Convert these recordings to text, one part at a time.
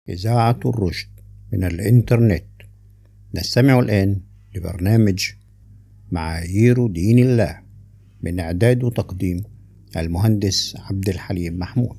إذاعة الرشد من الإنترنت نستمع الآن لبرنامج معايير دين الله من إعداد وتقديم المهندس عبد الحليم محمود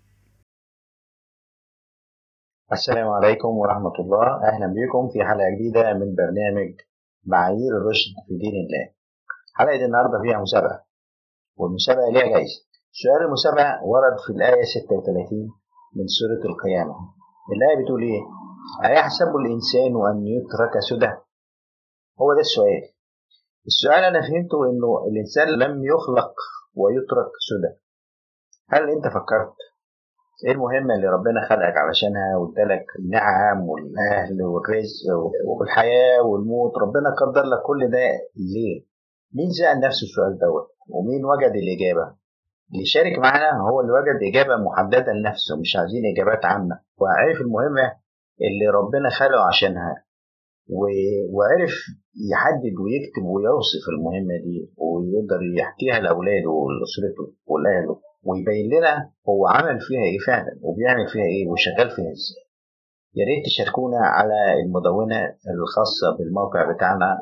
السلام عليكم ورحمة الله أهلا بكم في حلقة جديدة من برنامج معايير الرشد في دين الله حلقة النهاردة فيها مسابقة والمسابقة ليها جايزة سؤال المسابقة ورد في الآية 36 من سورة القيامة الآية بتقول إيه؟ أيحسب الإنسان أن يترك سدى؟ هو ده السؤال السؤال أنا فهمته إنه الإنسان لم يخلق ويترك سدى هل أنت فكرت إيه المهمة اللي ربنا خلقك علشانها وادالك النعم والأهل والرزق والحياة والموت ربنا قدر لك كل ده ليه؟ مين سأل نفسه السؤال دوت؟ ومين وجد الإجابة؟ اللي شارك معانا هو اللي وجد إجابة محددة لنفسه مش عايزين إجابات عامة وعرف المهمة اللي ربنا خلقه عشانها و... وعرف يحدد ويكتب ويوصف المهمة دي ويقدر يحكيها لأولاده ولأسرته ولأهله ويبين لنا هو عمل فيها إيه فعلا وبيعمل فيها إيه وشغال فيها إزاي يا ريت تشاركونا على المدونة الخاصة بالموقع بتاعنا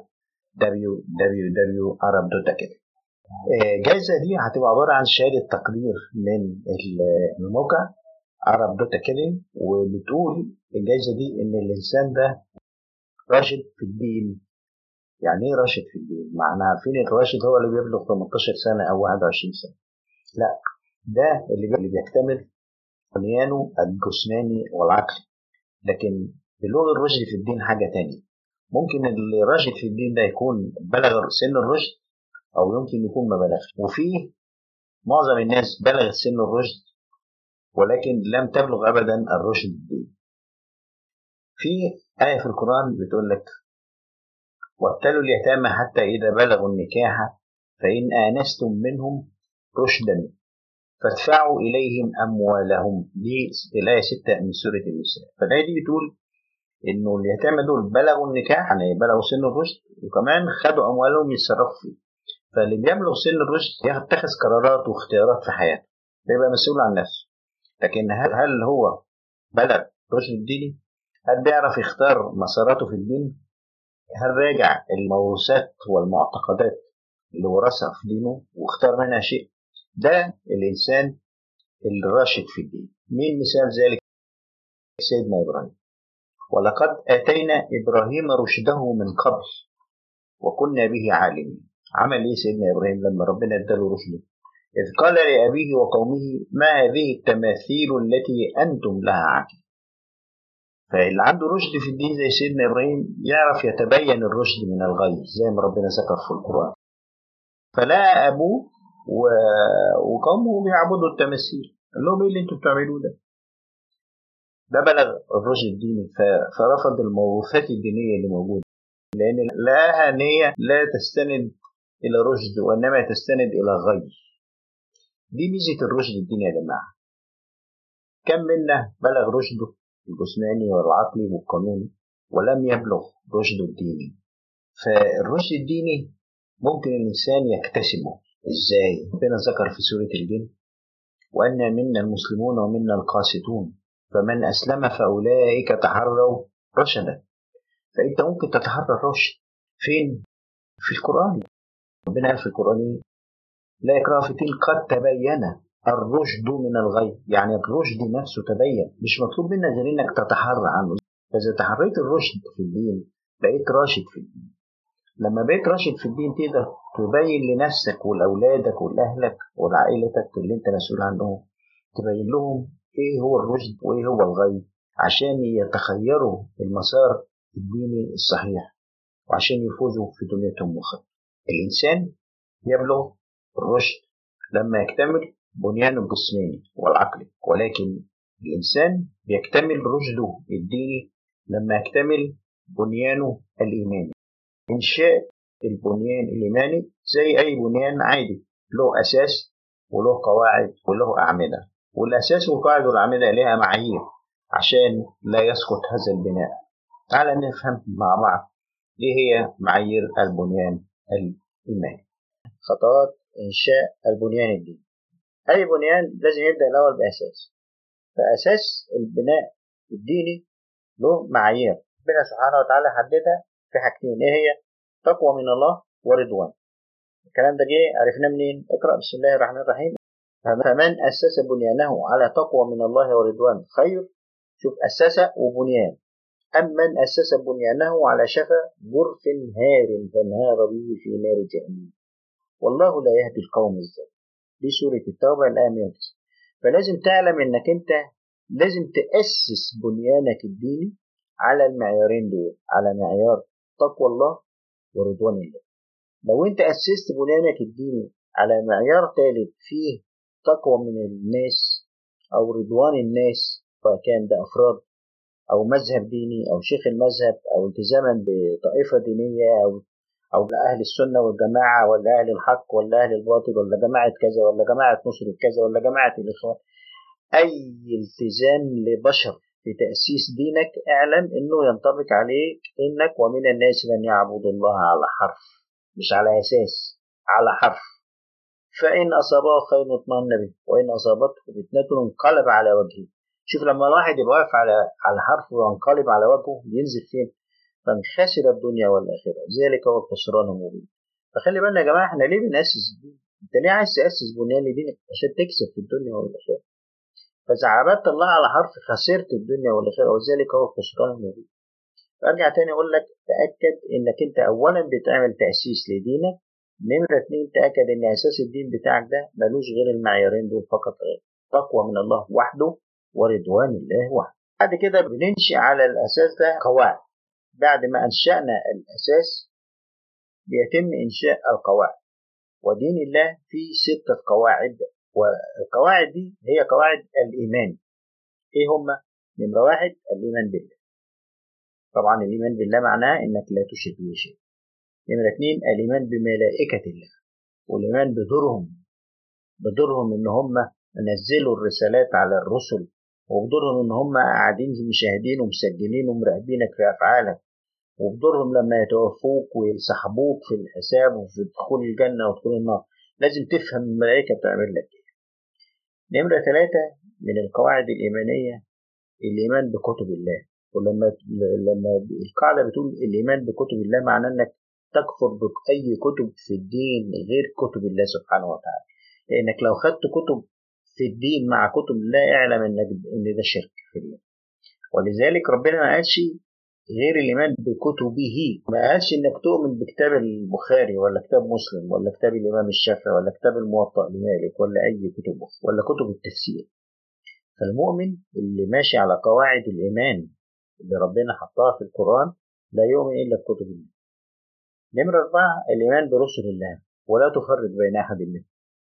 www.arab.academy الجائزة دي هتبقى عبارة عن شهادة تقدير من الموقع عرب دوت اكاديمي وبتقول الجائزة دي إن الإنسان ده راشد في الدين يعني إيه راشد في الدين؟ معنى عارفين الراشد هو اللي بيبلغ 18 سنة أو 21 سنة لا ده اللي بيكتمل بنيانه الجسماني والعقلي لكن بلغة الرشد في الدين حاجة تانية ممكن اللي راشد في الدين ده يكون بلغ سن الرشد او يمكن يكون ما بلغش وفي معظم الناس بلغت سن الرشد ولكن لم تبلغ ابدا الرشد الدين في آية في القرآن بتقول لك وابتلوا اليتامى حتى إذا بلغوا النكاح فإن آنستم منهم رشدا فادفعوا إليهم أموالهم دي الآية 6 من سورة النساء فالآية دي بتقول إنه اليتامى دول بلغوا النكاح يعني بلغوا سن الرشد وكمان خدوا أموالهم يتصرفوا فيه فاللي بيبلغ سن الرشد يتخذ قرارات واختيارات في حياته بيبقى مسؤول عن نفسه لكن هل, هل هو بلغ رشد الديني؟ هل بيعرف يختار مساراته في الدين؟ هل راجع الموروثات والمعتقدات اللي ورثها في دينه واختار منها شيء؟ ده الإنسان الراشد في الدين مين مثال ذلك؟ سيدنا إبراهيم ولقد آتينا إبراهيم رشده من قبل وكنا به عالمين عمل ايه سيدنا ابراهيم لما ربنا اداله رشده اذ قال لابيه وقومه ما هذه التماثيل التي انتم لها عاكفون فاللي عنده رشد في الدين زي سيدنا ابراهيم يعرف يتبين الرشد من الغي زي ما ربنا ذكر في القران فلا ابوه و... وقومه بيعبدوا التماثيل قال لهم ايه اللي انتم بتعملوه ده ده بلغ الرشد الديني ف... فرفض الموروثات الدينيه اللي موجوده لان لها نيه لا تستند إلى رشد وإنما تستند إلى غي دي ميزة الرشد الديني يا جماعة كم منا بلغ رشده الجسماني والعقلي والقانوني ولم يبلغ رشده الديني فالرشد الديني ممكن الإنسان يكتسبه إزاي؟ ربنا ذكر في سورة الجن وأن منا المسلمون ومنا القاسطون فمن أسلم فأولئك تحروا رشدا فأنت ممكن تتحرى الرشد فين؟ في القرآن ربنا قال في القرآن لا إكراه في الدين قد تبين الرشد من الغي يعني الرشد نفسه تبين مش مطلوب منك غير انك تتحرى عنه فاذا تحريت الرشد في الدين بقيت راشد في الدين لما بقيت راشد في الدين تقدر تبين لنفسك ولاولادك ولاهلك ولعائلتك اللي انت مسؤول عنهم تبين لهم ايه هو الرشد وايه هو الغي عشان يتخيروا المسار الديني الصحيح وعشان يفوزوا في دنيتهم واخرتهم الإنسان يبلغ الرشد لما يكتمل بنيانه الجسماني والعقلي ولكن الإنسان بيكتمل رشده الديني لما يكتمل بنيانه الإيماني إنشاء البنيان الإيماني زي أي بنيان عادي له أساس وله قواعد وله أعمدة والأساس والقواعد والأعمدة لها معايير عشان لا يسقط هذا البناء تعال نفهم مع بعض إيه هي معايير البنيان الإيماني خطوات إنشاء البنيان الديني أي بنيان لازم يبدأ الأول بأساس فأساس البناء الديني له معايير ربنا سبحانه وتعالى حددها في حاجتين ايه هي تقوى من الله ورضوان الكلام ده جه عرفناه منين اقرا بسم الله الرحمن الرحيم فمن اسس بنيانه على تقوى من الله ورضوان خير شوف اسس وبنيان أم من أسس بنيانه على شفا جرف هار فانهار به في نار جهنم والله لا يهدي القوم الظالمين دي سورة التوبة الآية 109 فلازم تعلم إنك أنت لازم تأسس بنيانك الديني على المعيارين دول على معيار تقوى الله ورضوان الله لو أنت أسست بنيانك الديني على معيار ثالث فيه تقوى من الناس أو رضوان الناس فكان ده أفراد أو مذهب ديني أو شيخ المذهب أو التزاما بطائفة دينية أو أو أهل السنة والجماعة ولا أهل الحق ولا أهل الباطل ولا جماعة كذا ولا جماعة نصرة كذا ولا جماعة الإخوان أي التزام لبشر في تأسيس دينك اعلم إنه ينطبق عليك إنك ومن الناس من يعبد الله على حرف مش على أساس على حرف فإن أصابه خير اطمأن به وإن أصابته فتنة انقلب على وجهه شوف لما الواحد يبقى واقف على على حرف وينقلب على وجهه ينزل فين؟ من خسر الدنيا والآخرة ذلك هو الخسران المبين فخلي بالنا يا جماعة احنا ليه بنأسس الدين؟ انت ليه عايز تأسس بنيان لدينك؟ عشان تكسب في الدنيا والآخرة فإذا عبدت الله على حرف خسرت الدنيا والآخرة وذلك هو الخسران المبين فأرجع تاني أقول لك تأكد إنك أنت أولا بتعمل تأسيس لدينك نمرة اتنين تأكد إن أساس الدين بتاعك ده ملوش غير المعيارين دول فقط غير تقوى من الله وحده ورضوان الله وحده بعد كده بننشئ على الأساس ده قواعد بعد ما أنشأنا الأساس بيتم إنشاء القواعد ودين الله فيه ستة قواعد والقواعد دي هي قواعد الإيمان إيه هما؟ نمرة واحد الإيمان بالله طبعا الإيمان بالله معناه إنك لا تشرك به شيء نمرة اتنين الإيمان بملائكة الله والإيمان بدورهم بدورهم إن هم نزلوا الرسالات على الرسل وبدورهم إن هم قاعدين مشاهدين ومسجلين ومراقبينك في أفعالك وبدورهم لما يتوفوك ويسحبوك في الحساب وفي دخول الجنة ودخول النار لازم تفهم الملائكة بتعمل لك إيه نمرة ثلاثة من القواعد الإيمانية الإيمان بكتب الله ولما لما القاعدة بتقول الإيمان بكتب الله معناه إنك تكفر بأي كتب في الدين غير كتب الله سبحانه وتعالى لأنك لو خدت كتب في الدين مع كتب الله اعلم إنك إن ده شرك في الله ولذلك ربنا ما قالش غير الإيمان بكتبه ما قالش إنك تؤمن بكتاب البخاري ولا كتاب مسلم ولا كتاب الإمام الشافعي ولا كتاب الموطأ لمالك ولا أي كتب ولا كتب التفسير فالمؤمن اللي ماشي على قواعد الإيمان اللي ربنا حطها في القرآن لا يؤمن إلا بكتب الله نمرة أربعة الإيمان برسل الله ولا تفرق بين أحد منهم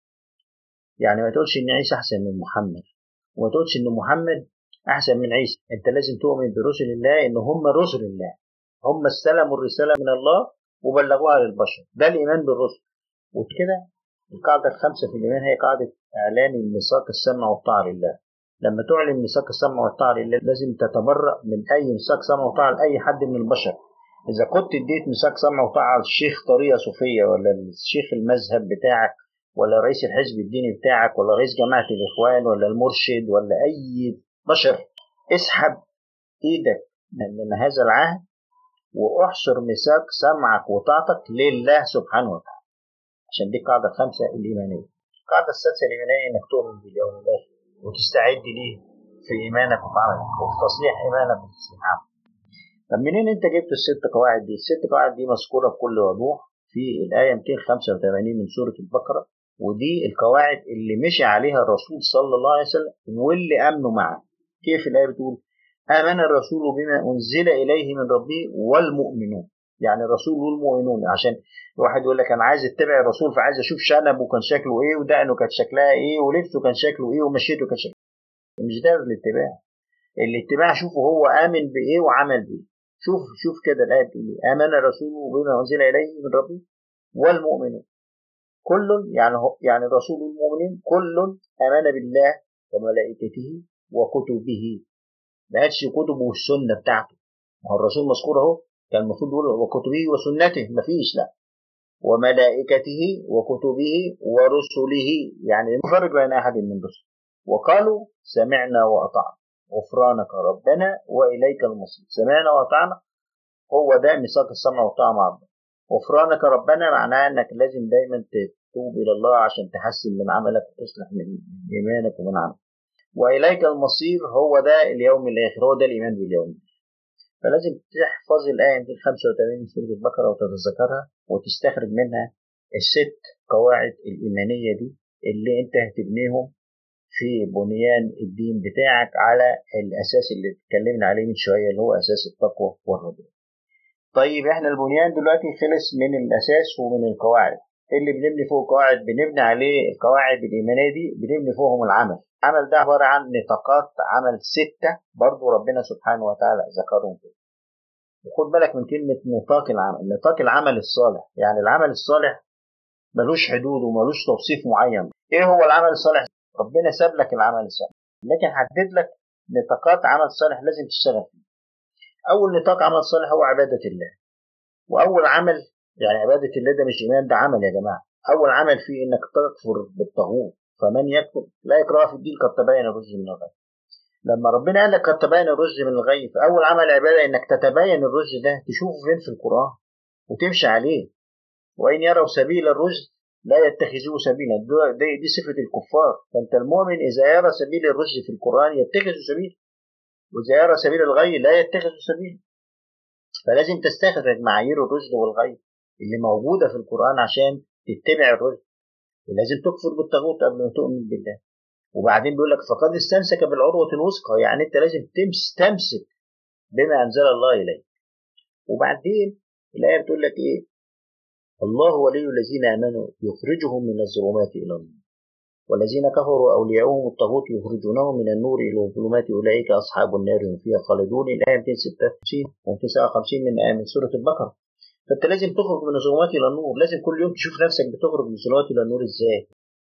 يعني ما تقولش إن عيسى أحسن من محمد وما تقولش إن محمد أحسن من عيسى أنت لازم تؤمن برسل الله إن هم رسل الله هم استلموا الرسالة من الله وبلغوها للبشر ده الإيمان بالرسل وكده القاعدة الخامسة في الإيمان هي قاعدة إعلان الميثاق السمع والطاعة لله لما تعلن ميثاق السمع والطاعة لله لازم تتبرأ من أي ميثاق سمع وطاعة لأي حد من البشر إذا كنت اديت ميثاق سمع وطاعة للشيخ طريقة صوفية ولا الشيخ المذهب بتاعك ولا رئيس الحزب الديني بتاعك ولا رئيس جماعة الإخوان ولا المرشد ولا أي بشر اسحب إيدك من هذا العهد وأحصر ميثاق سمعك وطاعتك لله سبحانه وتعالى عشان دي القاعدة الخامسة الإيمانية القاعدة السادسة الإيمانية إنك تؤمن باليوم الآخر وتستعد ليه في إيمانك وفي عملك وفي تصليح إيمانك وفي تصليح عملك طب منين انت جبت الست قواعد دي؟ الست قواعد دي مذكوره بكل وضوح في الايه 285 من سوره البقره ودي القواعد اللي مشي عليها الرسول صلى الله عليه وسلم واللي امنوا معه. كيف الايه بتقول؟ امن الرسول بما انزل اليه من ربه والمؤمنون. يعني الرسول والمؤمنون عشان واحد يقول لك انا عايز اتبع الرسول فعايز اشوف شنبه كان شكله ايه ودقنه كانت شكلها ايه ولبسه كان شكله ايه ومشيته كان شكله مش ده الاتباع الاتباع شوفوا هو امن بايه وعمل بايه شوف شوف كده الآية بتقول آمن الرسول بما أنزل إليه من ربه والمؤمنون كل يعني هو يعني الرسول والمؤمنين كل آمن بالله وملائكته وكتبه ما قالش كتبه والسنة بتاعته ما هو الرسول مذكور أهو كان المفروض يقول وكتبه وسنته مفيش لا وملائكته وكتبه ورسله يعني مفرق بين أحد من رسل وقالوا سمعنا وأطعنا غفرانك ربنا واليك المصير سمعنا واطعنا هو ده ميثاق السمع والطاعه مع الله غفرانك ربنا معناه انك لازم دايما تتوب الى الله عشان تحسن من عملك وتصلح من ايمانك ومن عملك واليك المصير هو ده اليوم الاخر هو ده الايمان باليوم الاخر فلازم تحفظ الآية 285 من سورة البقرة وتتذكرها وتستخرج منها الست قواعد الإيمانية دي اللي أنت هتبنيهم في بنيان الدين بتاعك على الأساس اللي اتكلمنا عليه من شوية اللي هو أساس التقوى والرجاء. طيب احنا البنيان دلوقتي خلص من الأساس ومن القواعد. اللي بنبني فوق قواعد بنبني عليه القواعد الإيمانية دي بنبني فوقهم العمل. العمل ده عبارة عن نطاقات عمل ستة برضو ربنا سبحانه وتعالى ذكرهم فيه. وخد بالك من كلمة نطاق العمل، نطاق العمل الصالح، يعني العمل الصالح ملوش حدود وملوش توصيف معين. إيه هو العمل الصالح؟ ربنا ساب لك العمل الصالح، لكن حدد لك نطاقات عمل صالح لازم تشتغل فيه. أول نطاق عمل صالح هو عبادة الله. وأول عمل يعني عبادة الله ده مش إيمان ده عمل يا جماعة. أول عمل فيه إنك تكفر بالطاغوت، فمن يكفر لا يكره في الدين قد تبين الرشد من الغي. لما ربنا قال لك قد تبين الرشد من الغي فاول عمل عباده انك تتبين الرشد ده تشوفه فين في القران وتمشي عليه وان يروا سبيل الرشد لا يتخذوه سبيلا دي, دي صفه الكفار فانت المؤمن اذا يرى سبيل الرشد في القران يتخذ سبيل واذا يرى سبيل الغي لا يتخذ سبيل فلازم تستخرج معايير الرشد والغي اللي موجوده في القران عشان تتبع الرشد ولازم تكفر بالطاغوت قبل ما تؤمن بالله وبعدين بيقول لك فقد استمسك بالعروة الوثقى يعني انت لازم تمس تمسك بما انزل الله اليك وبعدين الايه بتقول لك ايه الله ولي الذين امنوا يخرجهم من الظلمات الى النور والذين كفروا اولياؤهم الطاغوت يخرجونهم من النور الى الظلمات اولئك اصحاب النار هم فيها خالدون الايه 256 و 257 من آية من سوره البقره فانت لازم تخرج من الظلمات الى النور لازم كل يوم تشوف نفسك بتخرج من الظلمات الى النور ازاي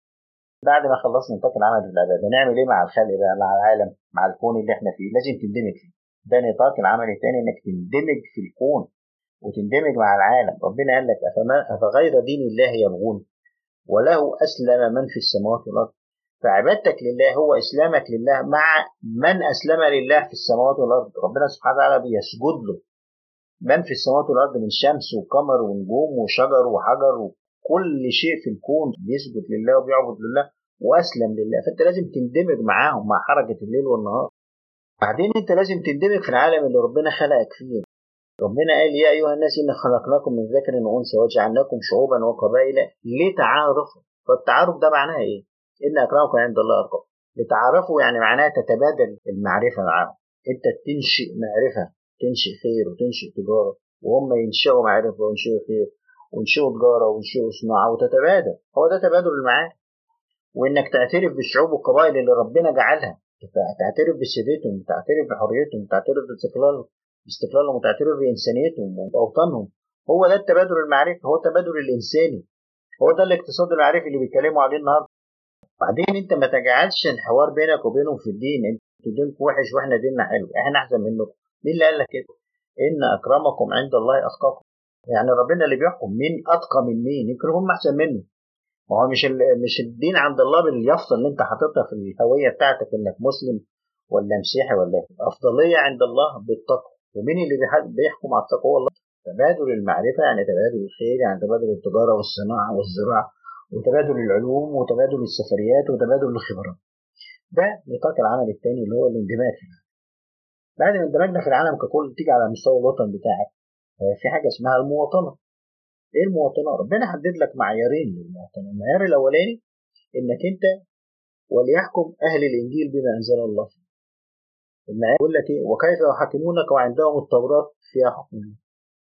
بعد ما خلصنا نطاق العمل في العباده نعمل ايه مع الخلق بقى مع العالم مع الكون اللي احنا فيه لازم تندمج فيه ده نطاق العمل الثاني انك تندمج في الكون وتندمج مع العالم ربنا قال لك أفما أفغير دين الله يبغون وله أسلم من في السماوات والأرض فعبادتك لله هو إسلامك لله مع من أسلم لله في السماوات والأرض ربنا سبحانه وتعالى بيسجد له من في السماوات والأرض من شمس وقمر ونجوم وشجر وحجر كل شيء في الكون بيسجد لله وبيعبد لله واسلم لله فانت لازم تندمج معاهم مع حركه الليل والنهار بعدين انت لازم تندمج في العالم اللي ربنا خلقك فيه ربنا قال يا ايها الناس انا خلقناكم من ذكر وانثى وجعلناكم شعوبا وقبائل لتعارفوا فالتعارف ده معناه ايه؟ ان اكرمكم عند الله اتقاكم لتعارفوا يعني معناها تتبادل المعرفه معاهم انت تنشئ معرفه تنشئ خير وتنشئ تجاره وهم ينشئوا معرفه وينشئوا خير وينشئوا تجاره وينشئوا صناعه وتتبادل هو ده تبادل المعارف وانك تعترف بالشعوب والقبائل اللي ربنا جعلها تعترف بسيادتهم تعترف بحريتهم تعترف باستقلالهم باستقلالهم وتعترف بانسانيتهم واوطانهم هو ده التبادل المعرفي هو التبادل الانساني هو ده الاقتصاد المعرفي اللي بيتكلموا عليه النهارده بعدين انت ما تجعلش الحوار بينك وبينهم في الدين انتوا دينكم وحش واحنا ديننا حلو احنا احسن منكم مين اللي قال لك كده ان اكرمكم عند الله اتقاكم يعني ربنا اللي بيحكم مين اتقى من مين يمكن هم احسن منه ما هو مش مش الدين عند الله باليافطه اللي انت حاططها في الهويه بتاعتك انك مسلم ولا مسيحي ولا افضليه عند الله بالتقوى ومين اللي بيحكم على التقوى الله تبادل المعرفه يعني تبادل الخير يعني تبادل التجاره والصناعه والزراعه وتبادل العلوم وتبادل السفريات وتبادل الخبرات ده نطاق العمل الثاني اللي هو الاندماج في العالم بعد ما اندمجنا في العالم ككل تيجي على مستوى الوطن بتاعك في حاجه اسمها المواطنه ايه المواطنه؟ ربنا حدد لك معيارين للمواطنه، المعيار الاولاني انك انت وليحكم اهل الانجيل بما انزل الله فيه. المعيار يقول لك ايه؟ وكيف يحكمونك وعندهم التوراه فيها حكم الله.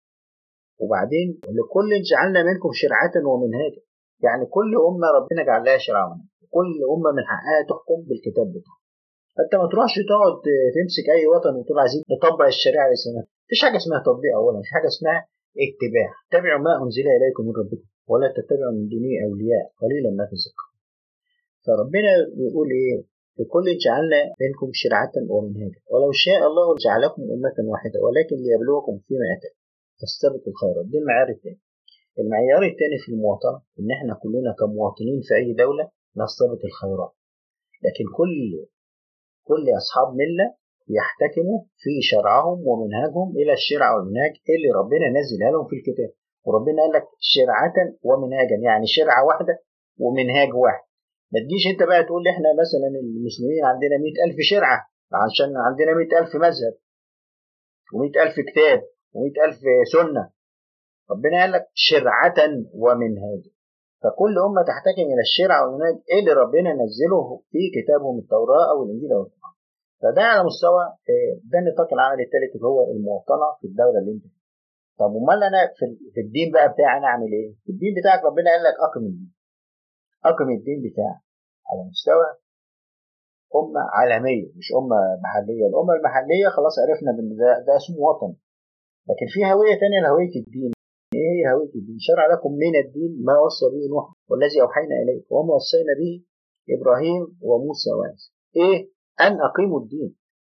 وبعدين لكل جعلنا منكم شرعة ومنهاجا. يعني كل أمة ربنا جعل لها شرعة ومنهاج. كل أمة من حقها تحكم بالكتاب بتاعها. فأنت ما تروحش تقعد تمسك أي وطن وتقول عايزين نطبق الشريعة الإسلامية. مفيش حاجة اسمها تطبيق أولا، مفيش حاجة اسمها اتباع اتبعوا ما أنزل إليكم من ربكم ولا تتبعوا من دونه أولياء قليلا ما تذكرون فربنا بيقول إيه لكل جعلنا منكم شرعة ومنهاجا ولو شاء الله جعلكم أمة واحدة ولكن ليبلوكم فيما أتاكم فاستبقوا الخيرات ده المعيار الثاني المعيار الثاني في المواطنة إن إحنا كلنا كمواطنين في أي دولة نستبق الخيرات لكن كل كل أصحاب ملة يحتكموا في شرعهم ومنهجهم الى الشرع والمنهج اللي ربنا نزلها لهم في الكتاب وربنا قال لك شرعة ومنهاجا يعني شرعة واحدة ومنهاج واحد ما تجيش انت بقى تقول لي احنا مثلا المسلمين عندنا مئة ألف شرعة عشان عندنا مئة ألف مذهب ومئة ألف كتاب ومئة ألف سنة ربنا قال لك شرعة ومنهاجا فكل أمة تحتكم إلى الشرع والمنهج اللي ربنا نزله في كتابهم التوراة أو الإنجيل أو القرآن فده على مستوى ده النطاق العملي الثالث اللي هو المواطنة في الدولة اللي أنت فيها طب امال انا في الدين بقى بتاعي انا اعمل ايه؟ في الدين بتاعك ربنا قال لك اقم الدين. اقم الدين بتاعك على مستوى امه عالميه مش امه محليه، الامه المحليه خلاص عرفنا ان ده, ده اسمه وطن. لكن في هويه ثانيه لهويه الدين. ايه هي هويه الدين؟ شرع لكم من الدين ما وصى به نوح والذي اوحينا اليك وما وصينا به ابراهيم وموسى وعيسى. ايه؟ ان اقيموا الدين.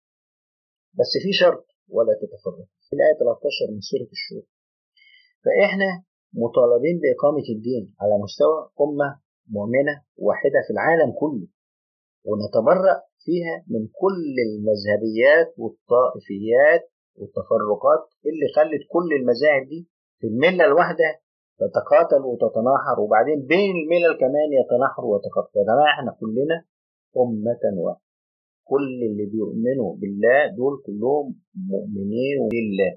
بس في شرط ولا تتفرقوا. في الآية 13 من سورة الشورى فإحنا مطالبين بإقامة الدين على مستوى أمة مؤمنة واحدة في العالم كله ونتبرأ فيها من كل المذهبيات والطائفيات والتفرقات اللي خلت كل المذاهب دي في الملة الواحدة تتقاتل وتتناحر وبعدين بين الملل كمان يتناحر ويتقاتل يا جماعة احنا كلنا أمة واحدة كل اللي بيؤمنوا بالله دول كلهم مؤمنين بالله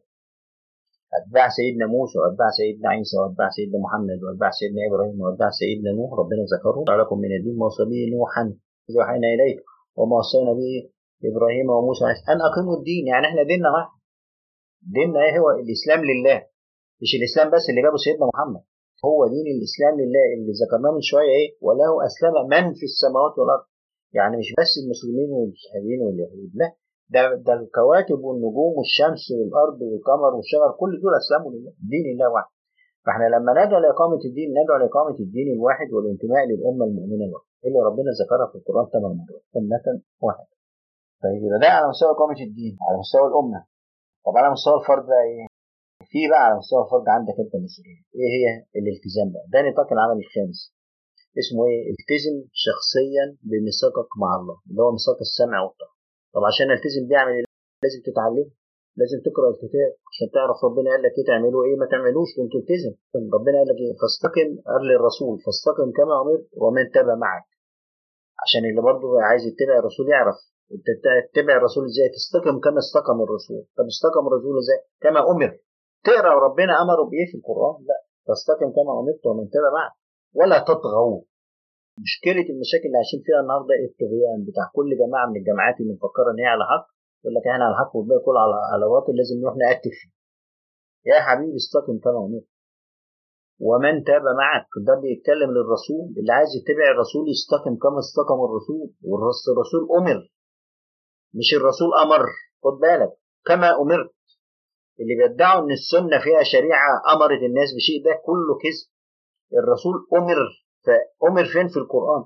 أتباع سيدنا موسى وأتباع سيدنا عيسى وأتباع سيدنا محمد وأتباع سيدنا إبراهيم وأتباع سيدنا نوح ربنا ذكرهم لكم من الدين ما وصى به نوحا إذ أوحينا إليك وما وصينا به إبراهيم وموسى وعيسى أن أقيموا الدين يعني إحنا ديننا واحد ديننا إيه هو الإسلام لله مش الإسلام بس اللي جابه سيدنا محمد هو دين الإسلام لله اللي ذكرناه من شوية إيه وله أسلم من في السماوات والأرض يعني مش بس المسلمين والمسيحيين واليهود لا ده ده الكواكب والنجوم والشمس والارض والقمر والشجر كل دول اسلموا لله دين الله واحد فاحنا لما ندعو لاقامه الدين ندعو لاقامه الدين الواحد والانتماء للامه المؤمنه الواحده اللي ربنا ذكرها في القران ثمان مرات امه واحده طيب يبقى ده على مستوى اقامه الدين على مستوى الامه طب على مستوى الفرد بقى ايه؟ في بقى على مستوى الفرد عندك انت مسؤوليه ايه هي الالتزام بقى ده نطاق العمل الخامس اسمه ايه التزم شخصيا بميثاقك مع الله اللي هو ميثاق السمع والطاعه طب عشان التزم بيه اعمل ايه لازم تتعلم لازم تقرا الكتاب عشان تعرف ربنا قال لك ايه تعملوا ايه ما تعملوش وانت تلتزم ربنا قال لك ايه فاستقم قال للرسول فاستقم كما امرت ومن تبع معك عشان اللي برضه عايز يتبع الرسول يعرف انت تتبع الرسول ازاي تستقم كما استقم الرسول طب استقم الرسول ازاي كما امر تقرا ربنا امره بايه في القران لا فاستقم كما امرت ومن تبع معك ولا تطغوا مشكلة المشاكل اللي عايشين فيها النهارده الطغيان بتاع كل جماعة من الجماعات اللي مفكرة إن هي على حق يقول لك إحنا على حق والباقي كله على على باطل لازم نروح نأكد فيه. يا حبيبي استقم كما أمرت. ومن تاب معك ده بيتكلم للرسول اللي عايز يتبع الرسول يستقم كما استقم الرسول والرسول أمر مش الرسول أمر خد بالك كما أمرت اللي بيدعوا إن السنة فيها شريعة أمرت الناس بشيء ده كله كذب الرسول أمر فأمر فين في القرآن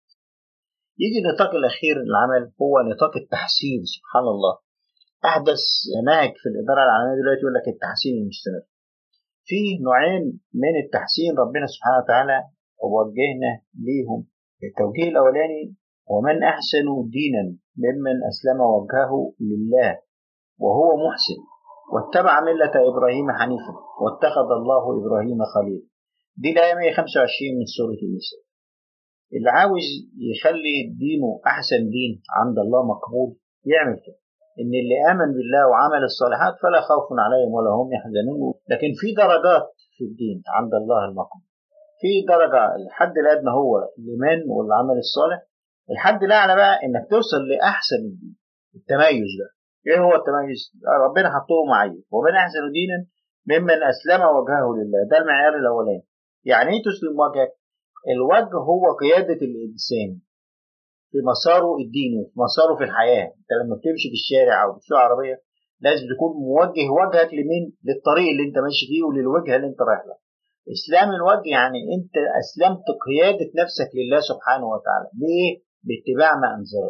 يجي النطاق الأخير للعمل هو نطاق التحسين سبحان الله أحدث نهج في الإدارة العالمية دلوقتي يقول لك التحسين المستمر في نوعين من التحسين ربنا سبحانه وتعالى وجهنا ليهم التوجيه الأولاني ومن أحسن دينا ممن أسلم وجهه لله وهو محسن واتبع ملة إبراهيم حنيفا واتخذ الله إبراهيم خليلا دي الآية 125 من سورة النساء اللي عاوز يخلي دينه أحسن دين عند الله مقبول يعمل كده إن اللي آمن بالله وعمل الصالحات فلا خوف عليهم ولا هم يحزنون لكن في درجات في الدين عند الله المقبول في درجة الحد الأدنى هو الإيمان والعمل الصالح الحد الأعلى بقى إنك توصل لأحسن الدين التميز ده إيه هو التميز؟ ربنا حطه معين ومن أحسن دينا ممن أسلم وجهه لله ده المعيار الأولاني يعني ايه تسلم وجهك؟ الوجه هو قيادة الإنسان في مساره الديني في مساره في الحياة أنت لما بتمشي في الشارع أو بتسوق عربية لازم تكون موجه وجهك لمين؟ للطريق اللي أنت ماشي فيه وللوجهة اللي أنت رايح لها إسلام الوجه يعني أنت أسلمت قيادة نفسك لله سبحانه وتعالى بإيه؟ باتباع ما أنزل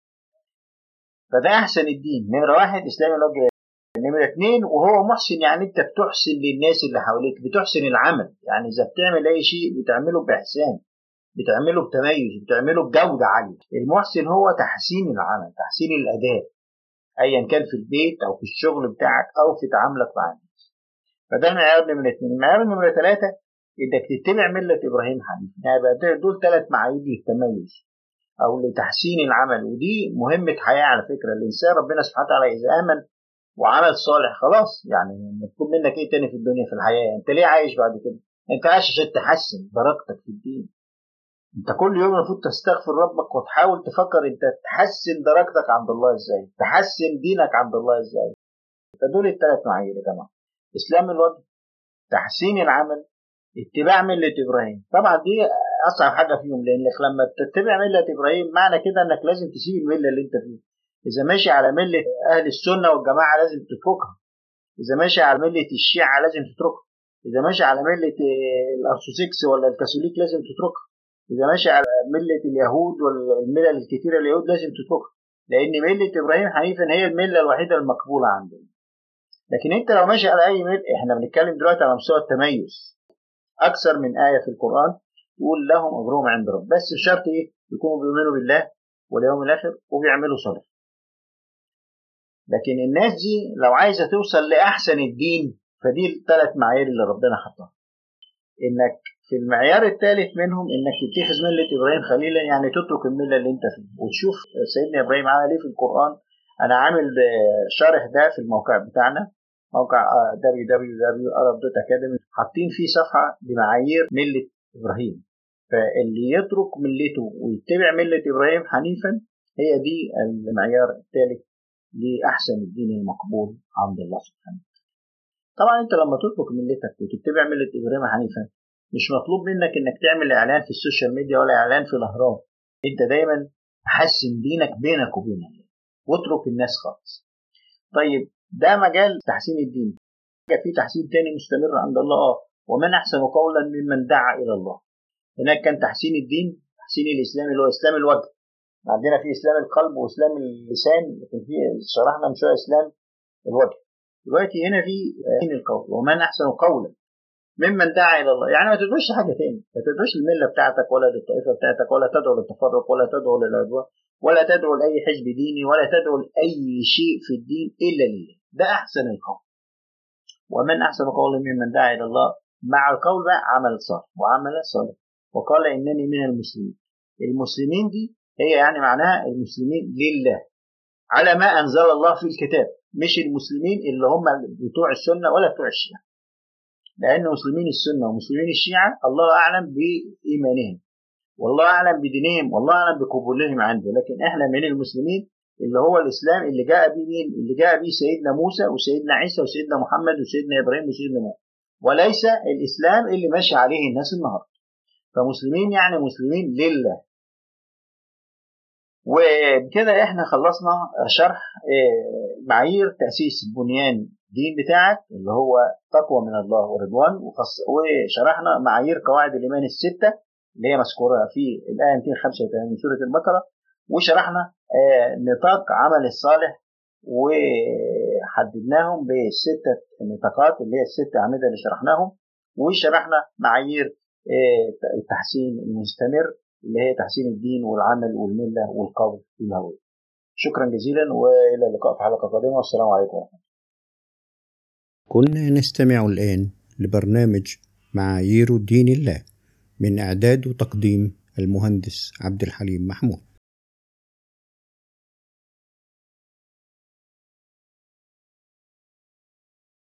فده أحسن الدين نمرة واحد إسلام الوجه نمرة اتنين وهو محسن يعني انت بتحسن للناس اللي حواليك بتحسن العمل يعني اذا بتعمل اي شيء بتعمله باحسان بتعمله بتميز بتعمله بجودة عالية المحسن هو تحسين العمل تحسين الاداء ايا كان في البيت او في الشغل بتاعك او في تعاملك مع الناس فده المعيار نمرة اثنين المعيار نمرة ثلاثة انك تتبع ملة ابراهيم حنيف يعني بقى دول ثلاث معايير للتميز او لتحسين العمل ودي مهمة حياة على فكرة الانسان ربنا سبحانه وتعالى اذا امن وعمل صالح خلاص يعني مطلوب منك ايه تاني في الدنيا في الحياة انت ليه عايش بعد كده انت عايش عشان تحسن درجتك في الدين انت كل يوم المفروض تستغفر ربك وتحاول تفكر انت تحسن درجتك عند الله ازاي تحسن دينك عند الله ازاي فدول الثلاث معايير يا جماعه اسلام الوجه تحسين العمل اتباع ملة إبراهيم طبعا دي أصعب حاجة فيهم لأنك لما تتبع ملة إبراهيم معنى كده إنك لازم تسيب الملة اللي أنت فيها إذا ماشي على ملة أهل السنة والجماعة لازم تتركها إذا ماشي على ملة الشيعة لازم تتركها إذا ماشي على ملة الأرثوذكس ولا الكاثوليك لازم تتركها إذا ماشي على ملة اليهود والملل الكثيرة اليهود لازم تتركها لأن ملة إبراهيم حنيفا هي الملة الوحيدة المقبولة عندنا لكن أنت لو ماشي على أي ملة إحنا بنتكلم دلوقتي على مستوى التميز أكثر من آية في القرآن تقول لهم أجرهم عند رب بس الشرط إيه يكونوا بيؤمنوا بالله واليوم الآخر وبيعملوا صالح لكن الناس دي لو عايزة توصل لأحسن الدين فدي الثلاث معايير اللي ربنا حطها إنك في المعيار الثالث منهم إنك تتخذ ملة إبراهيم خليلا يعني تترك الملة اللي أنت فيها وتشوف سيدنا إبراهيم عمل إيه في القرآن أنا عامل شرح ده في الموقع بتاعنا موقع www.arab.academy حاطين فيه صفحة لمعايير ملة إبراهيم فاللي يترك ملته ويتبع ملة إبراهيم حنيفا هي دي المعيار الثالث لأحسن الدين المقبول عند الله سبحانه طبعا انت لما تترك ملتك وتتبع ملة إبراهيم حنيفا مش مطلوب منك انك تعمل اعلان في السوشيال ميديا ولا اعلان في الاهرام انت دايما حسن دينك بينك وبين الله واترك الناس خالص طيب ده مجال تحسين الدين في تحسين تاني مستمر عند الله اه ومن احسن قولا ممن دعا الى الله هناك كان تحسين الدين تحسين الاسلام اللي هو اسلام الوجه عندنا في اسلام القلب واسلام اللسان لكن في شرحنا من شويه اسلام الوجه دلوقتي هنا في تحسين القول ومن احسن قولا ممن دعا الى الله يعني ما تدعوش حاجه تاني ما تدعوش المله بتاعتك ولا للطائفه بتاعتك ولا تدعو للتفرق ولا تدعو للعدوان ولا تدعو لاي حزب ديني ولا تدعو لاي شيء في الدين الا لله ده احسن القول ومن احسن قول ممن دعا الى الله مع القول بقى عمل صالح وعمل صالح وقال انني من المسلمين المسلمين دي هي يعني معناها المسلمين لله على ما انزل الله في الكتاب مش المسلمين اللي هم بتوع السنه ولا بتوع الشيعه لأن مسلمين السنة ومسلمين الشيعة الله أعلم بإيمانهم والله أعلم بدينهم والله أعلم بقبولهم عنده لكن إحنا من المسلمين اللي هو الإسلام اللي جاء به مين؟ اللي جاء به سيدنا موسى وسيدنا عيسى وسيدنا محمد وسيدنا إبراهيم وسيدنا نوح وليس الإسلام اللي ماشي عليه الناس النهارده فمسلمين يعني مسلمين لله وبكده احنا خلصنا شرح معايير تأسيس بنيان الدين بتاعك اللي هو تقوى من الله ورضوان وشرحنا معايير قواعد الإيمان الستة اللي هي مذكورة في الآية 285 من سورة البقرة وشرحنا نطاق عمل الصالح وحددناهم بالستة نطاقات اللي هي الست أعمدة اللي شرحناهم وشرحنا معايير التحسين المستمر اللي هي تحسين الدين والعمل والملة والقول والهوية شكرا جزيلا وإلى اللقاء في حلقة قادمة والسلام عليكم ورحمة الله كنا نستمع الآن لبرنامج معايير دين الله من إعداد وتقديم المهندس عبد الحليم محمود